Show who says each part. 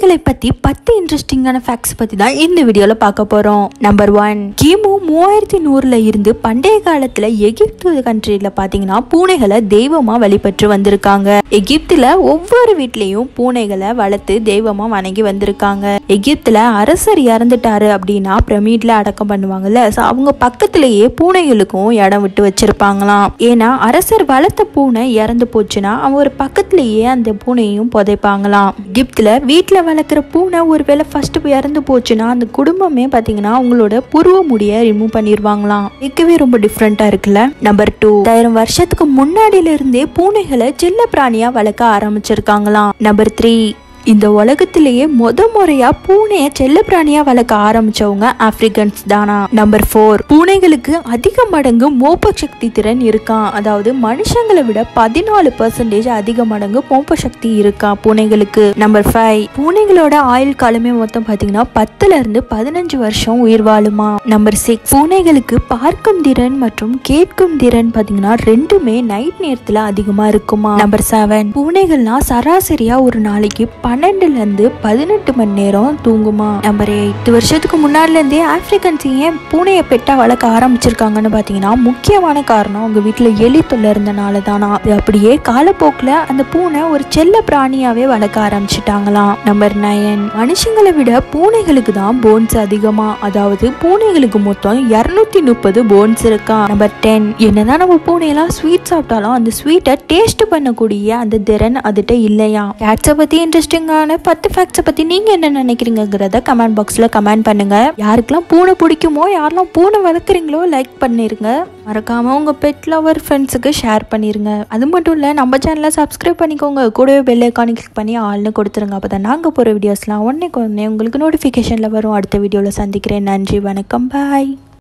Speaker 1: பூனைகளை பத்தி பத்து இன்ட்ரெஸ்டிங்கான ஃபேக்ட்ஸ் பத்தி தான் இந்த வீடியோல பார்க்க போறோம் நம்பர் ஒன் கிமு மூவாயிரத்தி நூறுல இருந்து பண்டைய காலத்துல எகிப்து கண்ட்ரில பாத்தீங்கன்னா பூனைகளை தெய்வமா வழிபட்டு வந்திருக்காங்க எகிப்துல ஒவ்வொரு வீட்லயும் பூனைகளை வளர்த்து தெய்வமா வணங்கி வந்திருக்காங்க எகிப்துல அரசர் இறந்துட்டாரு அப்படின்னா பிரமிட்ல அடக்கம் பண்ணுவாங்கல்ல so அவங்க பக்கத்திலேயே பூனைகளுக்கும் இடம் விட்டு வச்சிருப்பாங்களாம் ஏன்னா அரசர் வளர்த்த பூனை இறந்து போச்சுன்னா அவர் பக்கத்திலேயே அந்த பூனையும் புதைப்பாங்களாம் எகிப்துல வீட்டுல வளர்க்குற பூனை ஒருவேளை ஃபர்ஸ்ட் இறந்து போச்சுன்னா அந்த குடும்பமே பாத்தீங்கன்னா அவங்களோட புருவ முடிய ரிமூவ் பண்ணிடுவாங்களாம் கேட்கவே ரொம்ப டிஃப்ரெண்டா இருக்குல்ல நம்பர் டூ ஆயிரம் வருஷத்துக்கு முன்னாடியில இருந்தே பூனைகளை செல்ல பிராணியா வளர்க்க ஆரம்பிச்சிருக்காங்களாம் நம்பர் த்ரீ இந்த உலகத்திலேயே முத முறையா பூனைய செல்ல பிராணியா வளர்க்க ஆரம்பிச்சவங்க ஆப்பிரிக்கன்ஸ் தானா நம்பர் ஃபோர் பூனைகளுக்கு அதிக மடங்கு மோப்ப சக்தி திறன் இருக்கான் அதாவது மனுஷங்களை விட பதினாலு பர்சன்டேஜ் அதிக மடங்கு மோப்ப சக்தி இருக்கான் பூனைகளுக்கு நம்பர் ஃபைவ் பூனைகளோட ஆயுள் காலமே மொத்தம் பாத்தீங்கன்னா பத்துல இருந்து பதினஞ்சு வருஷம் உயிர் வாழுமா நம்பர் சிக்ஸ் பூனைகளுக்கு பார்க்கும் திறன் மற்றும் கேட்கும் திறன் பாத்தீங்கன்னா ரெண்டுமே நைட் நேரத்துல அதிகமா இருக்குமா நம்பர் செவன் பூனைகள்லாம் சராசரியா ஒரு நாளைக்கு பன்னெண்டுல இருந்து பதினெட்டு மணி நேரம் தூங்குமா நம்பர் எயிட் வருஷத்துக்கு முன்னாடில இருந்தே ஆப்பிரிக்கன்ஸ் ஏன் பூனையை பெட்டா வளர்க்க ஆரம்பிச்சிருக்காங்கன்னு பாத்தீங்கன்னா முக்கியமான காரணம் உங்க வீட்டுல எலி தொல்லை இருந்தனால தானா இது அப்படியே காலப்போக்குல அந்த பூனை ஒரு செல்ல பிராணியாவே வளர்க்க ஆரம்பிச்சிட்டாங்களாம் நம்பர் நயன் மனுஷங்களை விட பூனைகளுக்கு தான் போன்ஸ் அதிகமா அதாவது பூனைகளுக்கு மொத்தம் இருநூத்தி முப்பது போன்ஸ் இருக்கா நம்பர் டென் என்னதான் நம்ம பூனையெல்லாம் ஸ்வீட் சாப்பிட்டாலும் அந்த ஸ்வீட்டை டேஸ்ட் பண்ணக்கூடிய அந்த திறன் அதுகிட்ட இல்லையா கேட்ஸை பத்தி இன்ட்ரெஸ்டிங்கான பத்து ஃபேக்ட்ஸை பத்தி நீங்க என்ன நினைக்கிறீங்கிறத கமெண்ட் பாக்ஸ்ல கமெண்ட் பண்ணுங்க யாருக்கெல்லாம் பூனை பிடிக்குமோ யாரெல்லாம் பூனை வளர்க்குறீங்களோ லைக் பண்ணிருங்க மறக்காம உங்க பெட் லவர் ஃப்ரெண்ட்ஸுக்கு ஷேர் பண்ணிருங்க அது மட்டும் இல்ல நம்ம சேனலை சப்ஸ்கிரைப் பண்ணிக்கோங்க கூடவே பெல் ஐக்கானை கிளிக் பண்ணி ஆள்னு கொடுத்துருங்க அப்பதான் நாங்க போற வீடியோஸ்லாம் உடனே உடனே உங்களுக்கு நோட்டிஃபிகேஷன்ல வரும் அடுத்த வீடியோல சந்திக்கிறேன் நன்றி வணக்கம் பாய்